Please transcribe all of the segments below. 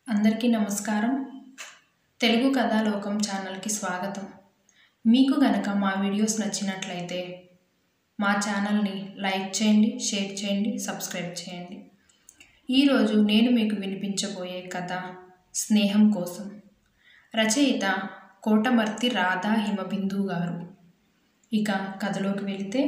అందరికీ నమస్కారం తెలుగు కథాలోకం ఛానల్కి స్వాగతం మీకు గనక మా వీడియోస్ నచ్చినట్లయితే మా ఛానల్ని లైక్ చేయండి షేర్ చేయండి సబ్స్క్రైబ్ చేయండి ఈరోజు నేను మీకు వినిపించబోయే కథ స్నేహం కోసం రచయిత కోటమర్తి రాధా హిమబిందు గారు ఇక కథలోకి వెళితే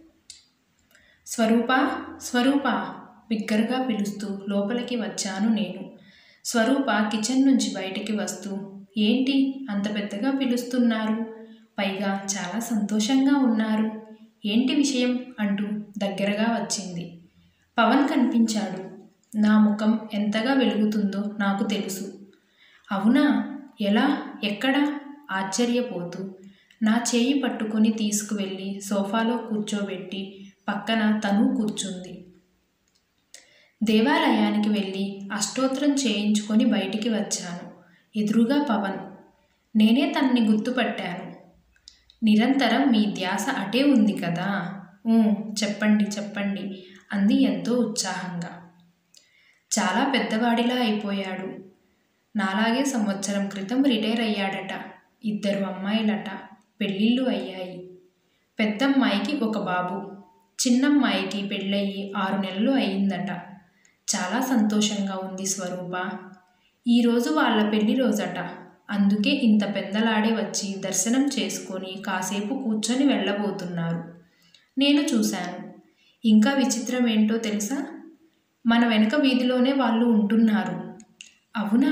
స్వరూప స్వరూప బిగ్గరగా పిలుస్తూ లోపలికి వచ్చాను నేను స్వరూప కిచెన్ నుంచి బయటికి వస్తూ ఏంటి అంత పెద్దగా పిలుస్తున్నారు పైగా చాలా సంతోషంగా ఉన్నారు ఏంటి విషయం అంటూ దగ్గరగా వచ్చింది పవన్ కనిపించాడు నా ముఖం ఎంతగా వెలుగుతుందో నాకు తెలుసు అవునా ఎలా ఎక్కడ ఆశ్చర్యపోతూ నా చేయి పట్టుకొని తీసుకువెళ్ళి సోఫాలో కూర్చోబెట్టి పక్కన తను కూర్చుంది దేవాలయానికి వెళ్ళి అష్టోత్తరం చేయించుకొని బయటికి వచ్చాను ఎదురుగా పవన్ నేనే తనని గుర్తుపట్టాను నిరంతరం మీ ధ్యాస అటే ఉంది కదా ఊ, చెప్పండి చెప్పండి అంది ఎంతో ఉత్సాహంగా చాలా పెద్దవాడిలా అయిపోయాడు నాలాగే సంవత్సరం క్రితం రిటైర్ అయ్యాడట ఇద్దరు అమ్మాయిలట పెళ్ళిళ్ళు అయ్యాయి పెద్దమ్మాయికి ఒక బాబు చిన్నమ్మాయికి పెళ్ళయి ఆరు నెలలు అయిందట చాలా సంతోషంగా ఉంది స్వరూప ఈరోజు వాళ్ళ పెళ్లి రోజట అందుకే ఇంత పెద్దలాడే వచ్చి దర్శనం చేసుకొని కాసేపు కూర్చొని వెళ్ళబోతున్నారు నేను చూశాను ఇంకా విచిత్రం ఏంటో తెలుసా మన వెనక వీధిలోనే వాళ్ళు ఉంటున్నారు అవునా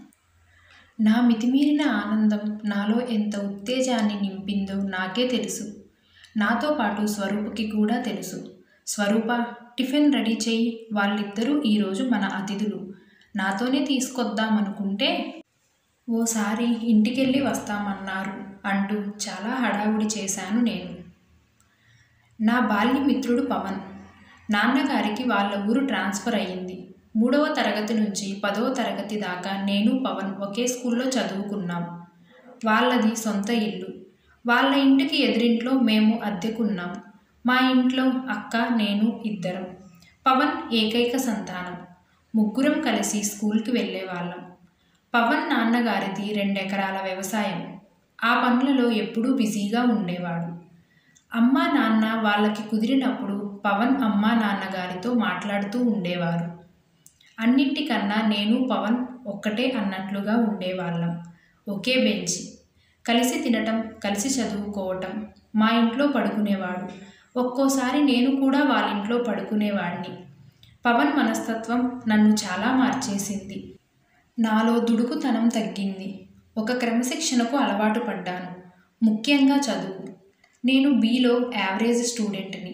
నా మితిమీరిన ఆనందం నాలో ఎంత ఉత్తేజాన్ని నింపిందో నాకే తెలుసు నాతో పాటు స్వరూపకి కూడా తెలుసు స్వరూప టిఫిన్ రెడీ చేయి వాళ్ళిద్దరూ ఈరోజు మన అతిథులు నాతోనే తీసుకొద్దామనుకుంటే ఓసారి ఇంటికెళ్ళి వస్తామన్నారు అంటూ చాలా హడావుడి చేశాను నేను నా బాల్య మిత్రుడు పవన్ నాన్నగారికి వాళ్ళ ఊరు ట్రాన్స్ఫర్ అయ్యింది మూడవ తరగతి నుంచి పదవ తరగతి దాకా నేను పవన్ ఒకే స్కూల్లో చదువుకున్నాం వాళ్ళది సొంత ఇల్లు వాళ్ళ ఇంటికి ఎదురింట్లో మేము అద్దెకున్నాం మా ఇంట్లో అక్క నేను ఇద్దరం పవన్ ఏకైక సంతానం ముగ్గురం కలిసి స్కూల్కి వెళ్ళేవాళ్ళం పవన్ నాన్నగారిది రెండెకరాల వ్యవసాయం ఆ పనులలో ఎప్పుడూ బిజీగా ఉండేవాడు అమ్మా నాన్న వాళ్ళకి కుదిరినప్పుడు పవన్ అమ్మా నాన్నగారితో మాట్లాడుతూ ఉండేవారు అన్నింటికన్నా నేను పవన్ ఒక్కటే అన్నట్లుగా ఉండేవాళ్ళం ఒకే బెంచి కలిసి తినటం కలిసి చదువుకోవటం మా ఇంట్లో పడుకునేవాడు ఒక్కోసారి నేను కూడా వాళ్ళ ఇంట్లో పడుకునేవాడిని పవన్ మనస్తత్వం నన్ను చాలా మార్చేసింది నాలో దుడుకుతనం తగ్గింది ఒక క్రమశిక్షణకు అలవాటు పడ్డాను ముఖ్యంగా చదువు నేను బీలో యావరేజ్ స్టూడెంట్ని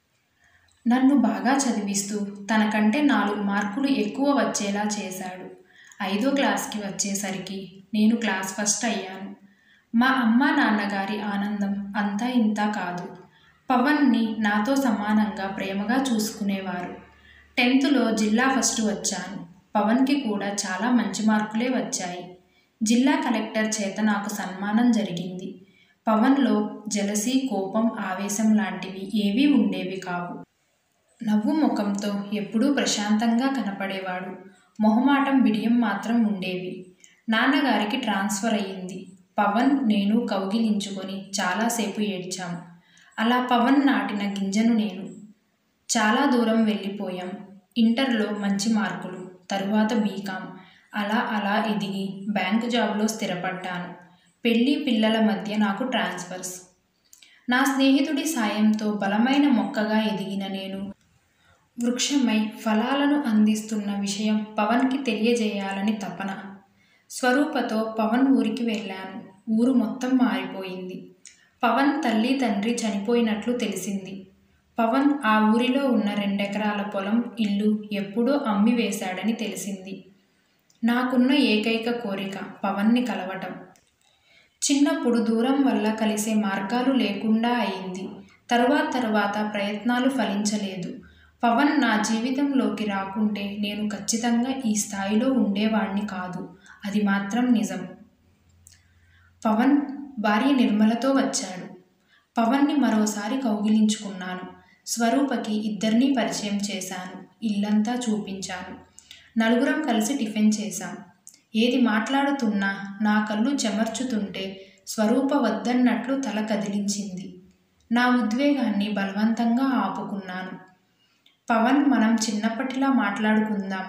నన్ను బాగా చదివిస్తూ తనకంటే నాలుగు మార్కులు ఎక్కువ వచ్చేలా చేశాడు ఐదో క్లాస్కి వచ్చేసరికి నేను క్లాస్ ఫస్ట్ అయ్యాను మా అమ్మ నాన్నగారి ఆనందం అంతా ఇంతా కాదు పవన్ని నాతో సమానంగా ప్రేమగా చూసుకునేవారు టెన్త్లో జిల్లా ఫస్ట్ వచ్చాను పవన్కి కూడా చాలా మంచి మార్కులే వచ్చాయి జిల్లా కలెక్టర్ చేత నాకు సన్మానం జరిగింది పవన్లో జలసి కోపం ఆవేశం లాంటివి ఏవీ ఉండేవి కావు నవ్వు ముఖంతో ఎప్పుడూ ప్రశాంతంగా కనపడేవాడు మొహమాటం బిడియం మాత్రం ఉండేవి నాన్నగారికి ట్రాన్స్ఫర్ అయ్యింది పవన్ నేను కౌగిలించుకొని చాలాసేపు ఏడ్చాం అలా పవన్ నాటిన గింజను నేను చాలా దూరం వెళ్ళిపోయాం ఇంటర్లో మంచి మార్కులు తరువాత బీకాం అలా అలా ఎదిగి బ్యాంకు జాబ్లో స్థిరపడ్డాను పెళ్ళి పిల్లల మధ్య నాకు ట్రాన్స్ఫర్స్ నా స్నేహితుడి సాయంతో బలమైన మొక్కగా ఎదిగిన నేను వృక్షమై ఫలాలను అందిస్తున్న విషయం పవన్కి తెలియజేయాలని తపన స్వరూపతో పవన్ ఊరికి వెళ్ళాను ఊరు మొత్తం మారిపోయింది పవన్ తల్లి తండ్రి చనిపోయినట్లు తెలిసింది పవన్ ఆ ఊరిలో ఉన్న రెండెకరాల పొలం ఇల్లు ఎప్పుడో అమ్మి వేశాడని తెలిసింది నాకున్న ఏకైక కోరిక పవన్ని కలవటం చిన్నప్పుడు దూరం వల్ల కలిసే మార్గాలు లేకుండా అయింది తరువాత తరువాత ప్రయత్నాలు ఫలించలేదు పవన్ నా జీవితంలోకి రాకుంటే నేను ఖచ్చితంగా ఈ స్థాయిలో ఉండేవాణ్ణి కాదు అది మాత్రం నిజం పవన్ భార్య నిర్మలతో వచ్చాడు పవన్ని మరోసారి కౌగిలించుకున్నాను స్వరూపకి ఇద్దరినీ పరిచయం చేశాను ఇల్లంతా చూపించాను నలుగురం కలిసి టిఫిన్ చేశాం ఏది మాట్లాడుతున్నా నా కళ్ళు చెమర్చుతుంటే స్వరూప వద్దన్నట్లు తల కదిలించింది నా ఉద్వేగాన్ని బలవంతంగా ఆపుకున్నాను పవన్ మనం చిన్నప్పటిలా మాట్లాడుకుందాం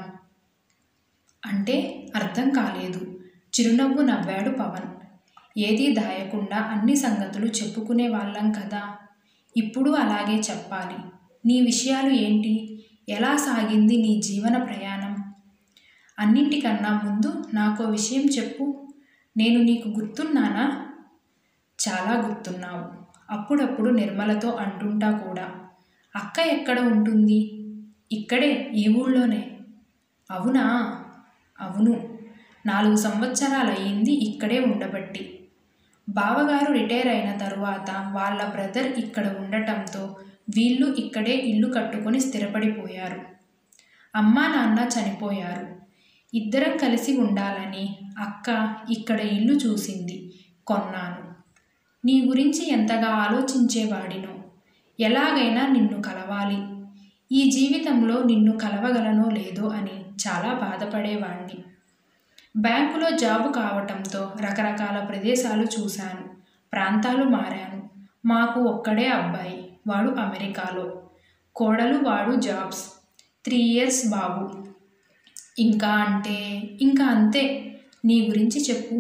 అంటే అర్థం కాలేదు చిరునవ్వు నవ్వాడు పవన్ ఏదీ దాయకుండా అన్ని సంగతులు చెప్పుకునే వాళ్ళం కదా ఇప్పుడు అలాగే చెప్పాలి నీ విషయాలు ఏంటి ఎలా సాగింది నీ జీవన ప్రయాణం అన్నింటికన్నా ముందు నాకో విషయం చెప్పు నేను నీకు గుర్తున్నానా చాలా గుర్తున్నావు అప్పుడప్పుడు నిర్మలతో అంటుంటా కూడా అక్క ఎక్కడ ఉంటుంది ఇక్కడే ఈ ఊళ్ళోనే అవునా అవును నాలుగు సంవత్సరాలు అయ్యింది ఇక్కడే ఉండబట్టి బావగారు రిటైర్ అయిన తరువాత వాళ్ళ బ్రదర్ ఇక్కడ ఉండటంతో వీళ్ళు ఇక్కడే ఇల్లు కట్టుకొని స్థిరపడిపోయారు అమ్మా నాన్న చనిపోయారు ఇద్దరం కలిసి ఉండాలని అక్క ఇక్కడ ఇల్లు చూసింది కొన్నాను నీ గురించి ఎంతగా ఆలోచించేవాడినో ఎలాగైనా నిన్ను కలవాలి ఈ జీవితంలో నిన్ను కలవగలనో లేదో అని చాలా బాధపడేవాణ్ణి బ్యాంకులో జాబు కావటంతో రకరకాల ప్రదేశాలు చూశాను ప్రాంతాలు మారాను మాకు ఒక్కడే అబ్బాయి వాడు అమెరికాలో కోడలు వాడు జాబ్స్ త్రీ ఇయర్స్ బాబు ఇంకా అంటే ఇంకా అంతే నీ గురించి చెప్పు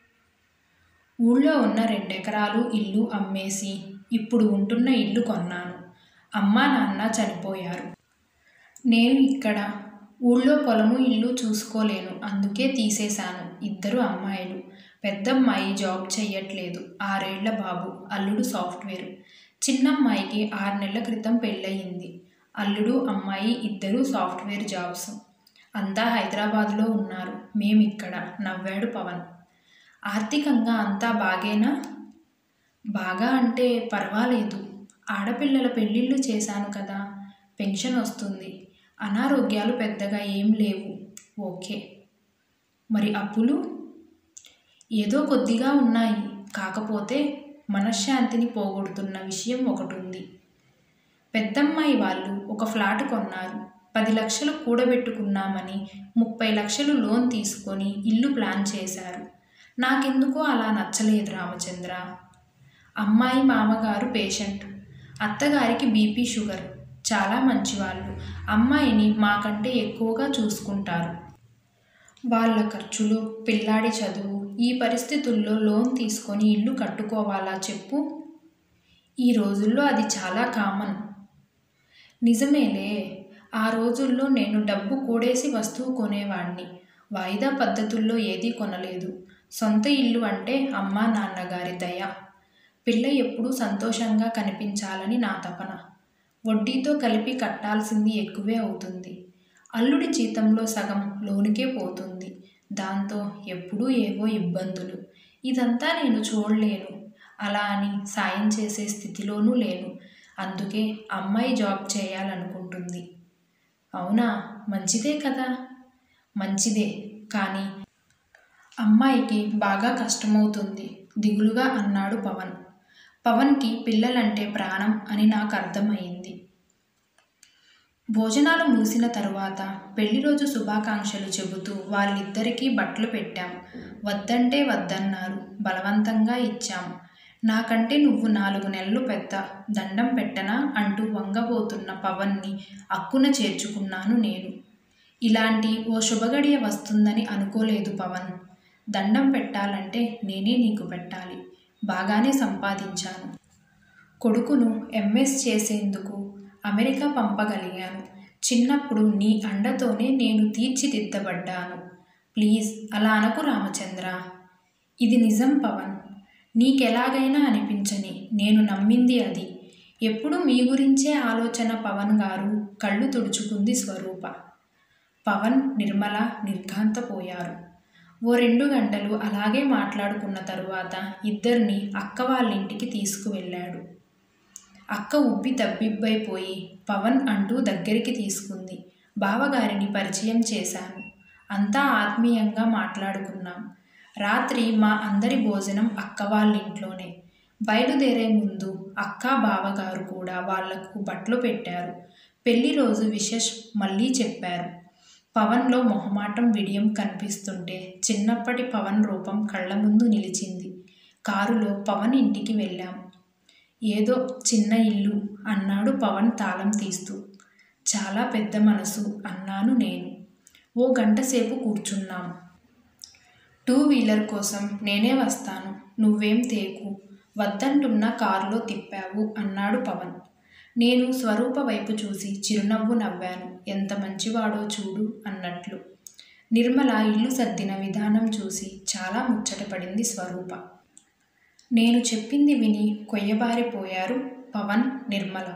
ఊళ్ళో ఉన్న రెండెకరాలు ఇల్లు అమ్మేసి ఇప్పుడు ఉంటున్న ఇల్లు కొన్నాను అమ్మా నాన్న చనిపోయారు నేను ఇక్కడ ఊళ్ళో పొలము ఇల్లు చూసుకోలేను అందుకే తీసేశాను ఇద్దరు అమ్మాయిలు పెద్దమ్మాయి జాబ్ చెయ్యట్లేదు ఆరేళ్ల బాబు అల్లుడు సాఫ్ట్వేర్ చిన్నమ్మాయికి ఆరు నెలల క్రితం పెళ్ళయింది అల్లుడు అమ్మాయి ఇద్దరు సాఫ్ట్వేర్ జాబ్స్ అంతా హైదరాబాద్లో ఉన్నారు మేమిక్కడ నవ్వాడు పవన్ ఆర్థికంగా అంతా బాగేనా బాగా అంటే పర్వాలేదు ఆడపిల్లల పెళ్ళిళ్ళు చేశాను కదా పెన్షన్ వస్తుంది అనారోగ్యాలు పెద్దగా ఏం లేవు ఓకే మరి అప్పులు ఏదో కొద్దిగా ఉన్నాయి కాకపోతే మనశ్శాంతిని పోగొడుతున్న విషయం ఒకటి ఉంది పెద్దమ్మాయి వాళ్ళు ఒక ఫ్లాట్ కొన్నారు పది లక్షలు కూడబెట్టుకున్నామని ముప్పై లక్షలు లోన్ తీసుకొని ఇల్లు ప్లాన్ చేశారు నాకెందుకో అలా నచ్చలేదు రామచంద్ర అమ్మాయి మామగారు పేషెంట్ అత్తగారికి బీపీ షుగర్ చాలా మంచివాళ్ళు అమ్మాయిని మాకంటే ఎక్కువగా చూసుకుంటారు వాళ్ళ ఖర్చులు పిల్లాడి చదువు ఈ పరిస్థితుల్లో లోన్ తీసుకొని ఇల్లు కట్టుకోవాలా చెప్పు ఈ రోజుల్లో అది చాలా కామన్ నిజమేలే ఆ రోజుల్లో నేను డబ్బు కూడేసి వస్తువు కొనేవాణ్ణి వాయిదా పద్ధతుల్లో ఏదీ కొనలేదు సొంత ఇల్లు అంటే అమ్మా నాన్నగారి దయ పిల్ల ఎప్పుడూ సంతోషంగా కనిపించాలని నా తపన వడ్డీతో కలిపి కట్టాల్సింది ఎక్కువే అవుతుంది అల్లుడి జీతంలో సగం లోనికే పోతుంది దాంతో ఎప్పుడూ ఏవో ఇబ్బందులు ఇదంతా నేను చూడలేను అలా అని సాయం చేసే స్థితిలోనూ లేను అందుకే అమ్మాయి జాబ్ చేయాలనుకుంటుంది అవునా మంచిదే కదా మంచిదే కానీ అమ్మాయికి బాగా కష్టమవుతుంది దిగులుగా అన్నాడు పవన్ పవన్కి పిల్లలంటే ప్రాణం అని నాకు అర్థమైంది భోజనాలు ముగిసిన తరువాత పెళ్లి రోజు శుభాకాంక్షలు చెబుతూ వాళ్ళిద్దరికీ బట్టలు పెట్టాం వద్దంటే వద్దన్నారు బలవంతంగా ఇచ్చాం నాకంటే నువ్వు నాలుగు నెలలు పెద్ద దండం పెట్టనా అంటూ వంగబోతున్న పవన్ని అక్కున చేర్చుకున్నాను నేను ఇలాంటి ఓ శుభగడియ వస్తుందని అనుకోలేదు పవన్ దండం పెట్టాలంటే నేనే నీకు పెట్టాలి బాగానే సంపాదించాను కొడుకును ఎంఎస్ చేసేందుకు అమెరికా పంపగలిగాను చిన్నప్పుడు నీ అండతోనే నేను తీర్చిదిద్దబడ్డాను ప్లీజ్ అలా అనకు రామచంద్ర ఇది నిజం పవన్ నీకెలాగైనా అనిపించని నేను నమ్మింది అది ఎప్పుడు మీ గురించే ఆలోచన పవన్ గారు కళ్ళు తుడుచుకుంది స్వరూప పవన్ నిర్మల నిర్ఘాంతపోయారు ఓ రెండు గంటలు అలాగే మాట్లాడుకున్న తరువాత ఇద్దరిని అక్క వాళ్ళ ఇంటికి తీసుకువెళ్ళాడు అక్క ఉబ్బి తబ్బిబ్బైపోయి పవన్ అంటూ దగ్గరికి తీసుకుంది బావగారిని పరిచయం చేశాను అంతా ఆత్మీయంగా మాట్లాడుకున్నాం రాత్రి మా అందరి భోజనం అక్క వాళ్ళ ఇంట్లోనే బయలుదేరే ముందు అక్క బావగారు కూడా వాళ్లకు బట్టలు పెట్టారు పెళ్లి రోజు విశేష్ మళ్ళీ చెప్పారు పవన్లో మొహమాటం విడియం కనిపిస్తుంటే చిన్నప్పటి పవన్ రూపం కళ్ళ ముందు నిలిచింది కారులో పవన్ ఇంటికి వెళ్ళాం ఏదో చిన్న ఇల్లు అన్నాడు పవన్ తాళం తీస్తూ చాలా పెద్ద మనసు అన్నాను నేను ఓ గంట సేపు కూర్చున్నాం టూ వీలర్ కోసం నేనే వస్తాను నువ్వేం తేకు వద్దంటున్న కారులో తిప్పావు అన్నాడు పవన్ నేను స్వరూప వైపు చూసి చిరునవ్వు నవ్వాను ఎంత మంచివాడో చూడు అన్నట్లు నిర్మల ఇల్లు సర్దిన విధానం చూసి చాలా ముచ్చటపడింది స్వరూప నేను చెప్పింది విని కొయ్యబారిపోయారు పవన్ నిర్మల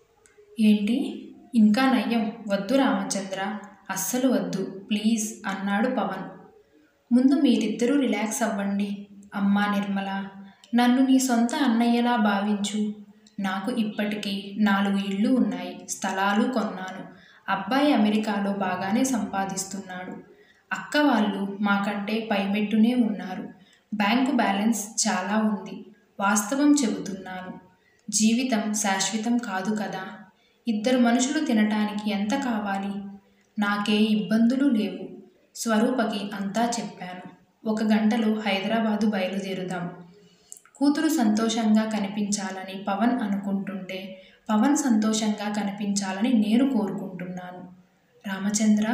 ఏంటి ఇంకా నయ్యం వద్దు రామచంద్ర అస్సలు వద్దు ప్లీజ్ అన్నాడు పవన్ ముందు మీరిద్దరూ రిలాక్స్ అవ్వండి అమ్మా నిర్మల నన్ను నీ సొంత అన్నయ్యలా భావించు నాకు ఇప్పటికీ నాలుగు ఇళ్ళు ఉన్నాయి స్థలాలు కొన్నాను అబ్బాయి అమెరికాలో బాగానే సంపాదిస్తున్నాడు అక్క వాళ్ళు మాకంటే పైమెట్టునే ఉన్నారు బ్యాంకు బ్యాలెన్స్ చాలా ఉంది వాస్తవం చెబుతున్నాను జీవితం శాశ్వతం కాదు కదా ఇద్దరు మనుషులు తినటానికి ఎంత కావాలి నాకే ఇబ్బందులు లేవు స్వరూపకి అంతా చెప్పాను ఒక గంటలో హైదరాబాదు బయలుదేరుదాం కూతురు సంతోషంగా కనిపించాలని పవన్ అనుకుంటుంటే పవన్ సంతోషంగా కనిపించాలని నేను కోరుకుంటున్నాను రామచంద్ర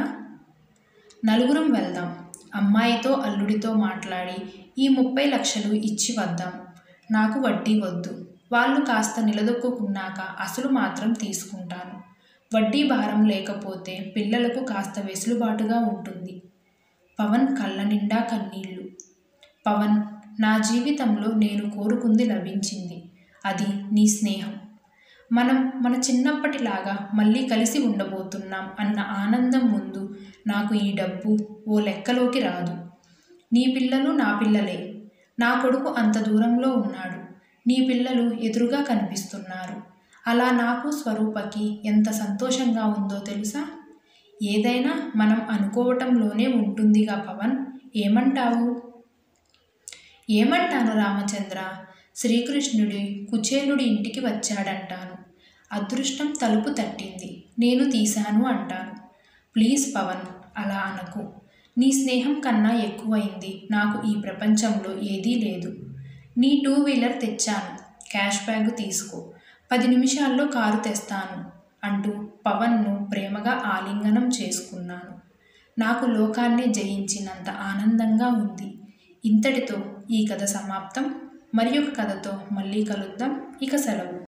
నలుగురం వెళ్దాం అమ్మాయితో అల్లుడితో మాట్లాడి ఈ ముప్పై లక్షలు ఇచ్చి వద్దాం నాకు వడ్డీ వద్దు వాళ్ళు కాస్త నిలదొక్కున్నాక అసలు మాత్రం తీసుకుంటాను వడ్డీ భారం లేకపోతే పిల్లలకు కాస్త వెసులుబాటుగా ఉంటుంది పవన్ కళ్ళ నిండా కన్నీళ్ళు పవన్ నా జీవితంలో నేను కోరుకుంది లభించింది అది నీ స్నేహం మనం మన చిన్నప్పటిలాగా మళ్ళీ కలిసి ఉండబోతున్నాం అన్న ఆనందం ముందు నాకు ఈ డబ్బు ఓ లెక్కలోకి రాదు నీ పిల్లలు నా పిల్లలే నా కొడుకు అంత దూరంలో ఉన్నాడు నీ పిల్లలు ఎదురుగా కనిపిస్తున్నారు అలా నాకు స్వరూపకి ఎంత సంతోషంగా ఉందో తెలుసా ఏదైనా మనం అనుకోవటంలోనే ఉంటుందిగా పవన్ ఏమంటావు ఏమంటాను రామచంద్ర శ్రీకృష్ణుడి కుచేలుడి ఇంటికి వచ్చాడంటాను అదృష్టం తలుపు తట్టింది నేను తీశాను అంటాను ప్లీజ్ పవన్ అలా అనకు నీ స్నేహం కన్నా ఎక్కువైంది నాకు ఈ ప్రపంచంలో ఏదీ లేదు నీ టూ వీలర్ తెచ్చాను క్యాష్ బ్యాగ్ తీసుకో పది నిమిషాల్లో కారు తెస్తాను అంటూ పవన్ను ప్రేమగా ఆలింగనం చేసుకున్నాను నాకు లోకాన్నే జయించినంత ఆనందంగా ఉంది ఇంతటితో ఈ కథ సమాప్తం మరి ఒక కథతో మళ్ళీ కలుద్దాం ఇక సెలవు